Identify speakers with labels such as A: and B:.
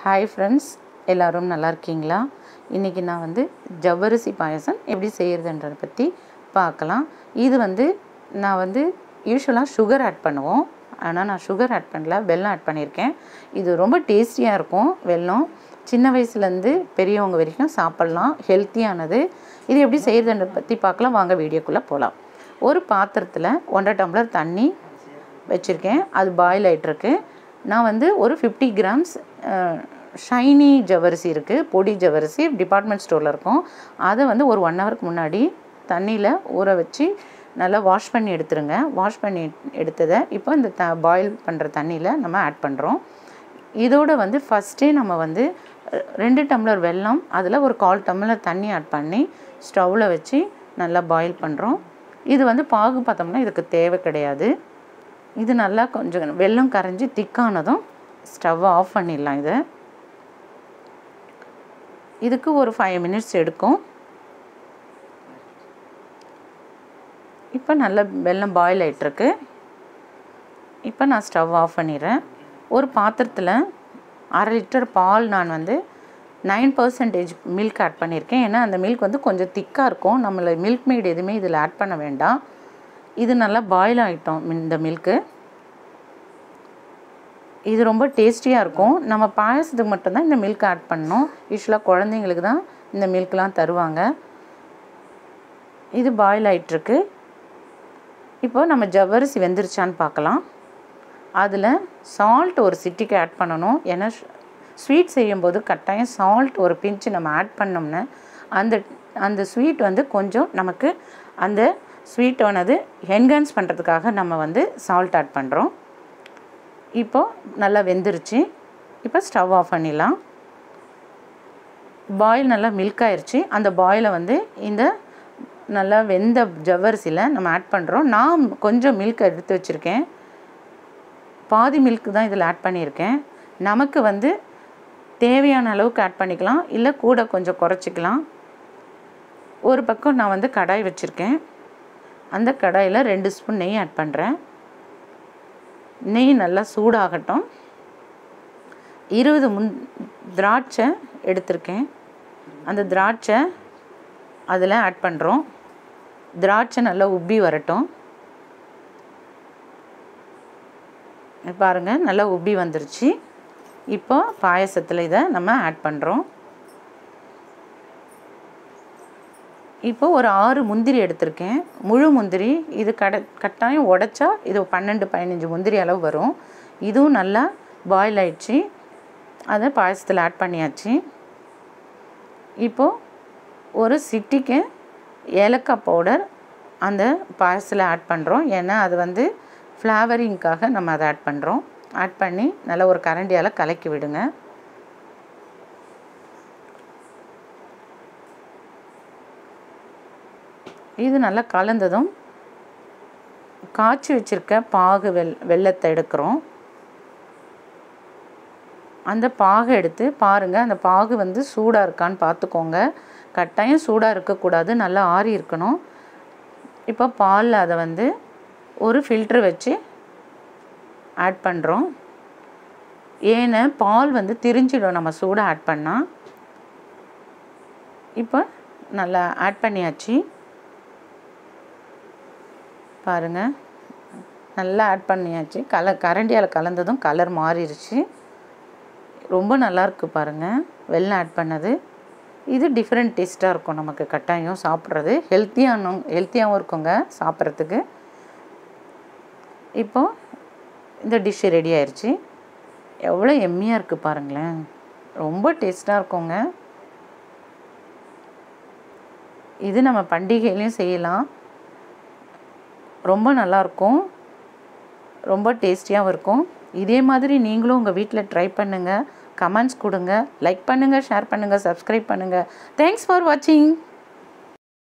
A: hi friends எல்லோரும் நல்லா இருக்கீங்களா இன்றைக்கி நான் வந்து ஜவ்வரிசி பாயசம் எப்படி செய்கிறதுன்றதை பற்றி பார்க்கலாம் இது வந்து நான் வந்து யூஸ்வலாக சுகர் ஆட் பண்ணுவோம் ஆனால் நான் சுகர் ஆட் பண்ணல வெல்லம் ஆட் பண்ணியிருக்கேன் இது ரொம்ப டேஸ்டியாக இருக்கும் வெல்லம் சின்ன வயசுலேருந்து பெரியவங்க வரைக்கும் சாப்பிட்லாம் ஹெல்த்தியானது இது எப்படி செய்கிறதுன்றதை பற்றி பார்க்கலாம் வாங்க வீடியோக்குள்ளே போகலாம் ஒரு பாத்திரத்தில் ஒன்றரை டம்ளர் தண்ணி வச்சுருக்கேன் அது பாயில் ஆகிட்டுருக்கு நான் வந்து ஒரு ஃபிஃப்டி கிராம்ஸ் ஷைனி ஜவரிசி இருக்குது பொடி ஜவரிசி டிபார்ட்மெண்ட் ஸ்டோரில் இருக்கும் அதை வந்து ஒரு ஒன் ஹவருக்கு முன்னாடி தண்ணியில் ஊற வச்சு நல்லா வாஷ் பண்ணி எடுத்துருங்க வாஷ் பண்ணி எடுத்ததை இப்போ இந்த த பாயில் பண்ணுற தண்ணியில் நம்ம ஆட் பண்ணுறோம் இதோட வந்து ஃபஸ்ட்டே நம்ம வந்து ரெண்டு டம்ளர் வெல்லம் அதில் ஒரு கால் டம்ளர் தண்ணி ஆட் பண்ணி ஸ்டவ்வில் வச்சு நல்லா பாயில் பண்ணுறோம் இது வந்து பாகு பார்த்தோம்னா இதுக்கு தேவை கிடையாது இது நல்லா கொஞ்சம் வெல்லம் கரைஞ்சி திக்கானதும் ஸ்டவ்வை ஆஃப் பண்ணிடலாம் இதை இதுக்கு ஒரு ஃபைவ் மினிட்ஸ் எடுக்கும் இப்போ நல்ல வெல்லம் பாயில் ஆகிட்டுருக்கு இப்போ நான் ஸ்டவ் ஆஃப் பண்ணிடுறேன் ஒரு பாத்திரத்தில் அரை லிட்டர் பால் நான் வந்து நைன் பர்சன்டேஜ் மில்க் ஆட் பண்ணியிருக்கேன் ஏன்னா அந்த மில்க் வந்து கொஞ்சம் திக்காக இருக்கும் நம்மளை மில்க் மேட் எதுவுமே இதில் ஆட் பண்ண வேண்டாம் இது நல்லா பாயில் ஆகிட்டோம் இந்த மில்க்கு இது ரொம்ப டேஸ்டியாக இருக்கும் நம்ம பாயசத்துக்கு மட்டும்தான் இந்த மில்க் ஆட் பண்ணணும் யூஸ்வலாக குழந்தைங்களுக்கு தான் இந்த மில்க்லாம் தருவாங்க இது பாயில் ஆகிட்டுருக்கு இப்போ நம்ம ஜவ்வரிசி வெந்துருச்சான்னு பார்க்கலாம் அதில் சால்ட் ஒரு சிட்டிக்கு ஆட் பண்ணணும் ஏன்னா ஸ்வீட் செய்யும்போது கட்டாயம் சால்ட் ஒரு பிஞ்சு நம்ம ஆட் பண்ணோம்னா அந்த அந்த ஸ்வீட் வந்து கொஞ்சம் நமக்கு அந்த ஸ்வீட்டானது என்ஹான்ஸ் பண்ணுறதுக்காக நம்ம வந்து சால்ட் ஆட் பண்ணுறோம் இப்போது நல்லா வெந்துருச்சு இப்போ ஸ்டவ் ஆஃப் பண்ணிடலாம் பாயில் நல்லா மில்க் ஆயிடுச்சு அந்த பாயிலை வந்து இந்த நல்லா வெந்த ஜவ்வரிசியில் நம்ம ஆட் பண்ணுறோம் நான் கொஞ்சம் மில்க் எடுத்து வச்சுருக்கேன் பாதி மில்க் தான் இதில் ஆட் பண்ணியிருக்கேன் நமக்கு வந்து தேவையான அளவுக்கு ஆட் பண்ணிக்கலாம் இல்லை கூட கொஞ்சம் குறைச்சிக்கலாம் ஒரு பக்கம் நான் வந்து கடாய் வச்சுருக்கேன் அந்த கடாயில் ரெண்டு ஸ்பூன் நெய் ஆட் பண்ணுறேன் நெய் நல்லா சூடாகட்டும் இருபது முன் திராட்சை எடுத்திருக்கேன் அந்த திராட்சை அதில் ஆட் பண்ணுறோம் திராட்சை நல்லா உப்பி வரட்டும் பாருங்கள் நல்லா உப்பி வந்துருச்சு இப்போ பாயசத்தில் இதை நம்ம ஆட் பண்ணுறோம் இப்போ ஒரு ஆறு முந்திரி எடுத்திருக்கேன் முழு முந்திரி இது கட கட்டாயம் உடச்சா இது பன்னெண்டு பதினஞ்சு முந்திரி அளவு வரும் இதுவும் நல்லா பாயில் ஆயிடுச்சு அதை பாயசத்தில் ஆட் பண்ணியாச்சு இப்போது ஒரு சிட்டிக்கு ஏலக்காய் பவுடர் அந்த பாயசத்தில் ஆட் பண்ணுறோம் ஏன்னா அது வந்து ஃப்ளேவரிங்க்காக நம்ம அதை ஆட் பண்ணுறோம் ஆட் பண்ணி நல்லா ஒரு கரண்டியால் கலக்கி விடுங்க இது நல்லா கலந்ததும் காய்ச்சி வச்சுருக்க பாகு வெல் வெள்ளத்தை எடுக்கிறோம் அந்த பாகை எடுத்து பாருங்கள் அந்த பாகு வந்து சூடாக இருக்கான்னு பார்த்துக்கோங்க கட்டாயம் சூடாக இருக்கக்கூடாது நல்லா ஆறி இருக்கணும் இப்போ பாலில் அதை வந்து ஒரு ஃபில்ட்ரு வச்சு ஆட் பண்ணுறோம் ஏன்னா பால் வந்து திரிஞ்சிடும் நம்ம சூடாக ஆட் பண்ணால் இப்போ நல்லா ஆட் பண்ணியாச்சு பாருங்கள் நல்லா ஆட் பண்ணியாச்சு கல கரண்டியால் கலந்ததும் கலர் மாறிடுச்சு ரொம்ப நல்லாயிருக்கு பாருங்கள் வெள்ளம் ஆட் பண்ணது இது டிஃப்ரெண்ட் டேஸ்ட்டாக இருக்கும் நமக்கு கட்டாயம் சாப்பிட்றது ஹெல்த்தியான ஹெல்த்தியாகவும் இருக்குங்க சாப்பிட்றதுக்கு இப்போது இந்த டிஷ்ஷு ரெடி ஆயிடுச்சு எவ்வளோ எம்மியாக இருக்குது பாருங்களேன் ரொம்ப டேஸ்ட்டாக இருக்குங்க இது நம்ம பண்டிகையிலையும் செய்யலாம் ரொம்ப நல்லாயிருக்கும் ரொம்ப டேஸ்டியாகவும் இருக்கும் இதே மாதிரி நீங்களும் உங்கள் வீட்டில் ட்ரை பண்ணுங்கள் கமெண்ட்ஸ் கொடுங்க லைக் பண்ணுங்கள் ஷேர் பண்ணுங்கள் சப்ஸ்கிரைப் பண்ணுங்கள் தேங்க்ஸ் ஃபார் வாட்சிங்